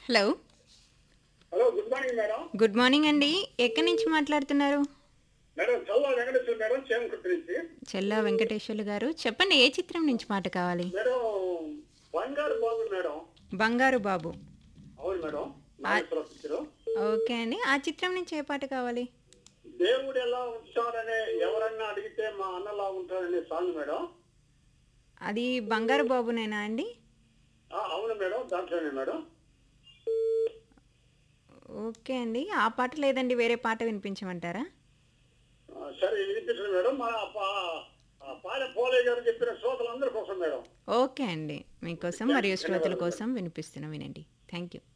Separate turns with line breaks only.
hello
hello good morning madam
good morning అండి ఎక్కడి నుంచి మాట్లాడుతున్నారు
మేడం చల్లా వెంకటేశ్వర మేడం చేమకుర్తి నుంచి
చెల్లా వెంకటేశ్వర్లు గారు చెప్పండి ఏ చిత్రం నుంచి మాట కావాలి
మేడం బంగారు బాబు మేడం
బంగారు బాబు
అవును మేడం నాగేశ్వర పిక్చరు
ఓకే అండి ఆ చిత్రం నుంచి ఏ పాట కావాలి
దేవుడు ఎలా ఉంటాడనే ఎవరన్నా అడిగితే మా అన్నలా ఉంటాడనే సాంగ్ మేడం
అది బంగారు బాబునేనా అండి
ఆ, అవును మేడం దాంట్లోనే మేడం
ఓకే అండి ఆ పాట లేదండి వేరే పాట వినిపించమంటారా
ఆ, సరే వినిపిస్తుంది మేడం మన పా- ఆ పాలె పోలే గారు చెప్పిన శ్రోతలందరి కోసం మేడం
ఓకే అండి మీకోసం మరియు శ్రోతల కోసం వినిపిస్తున్నా వినండి థ్యాంక్ యూ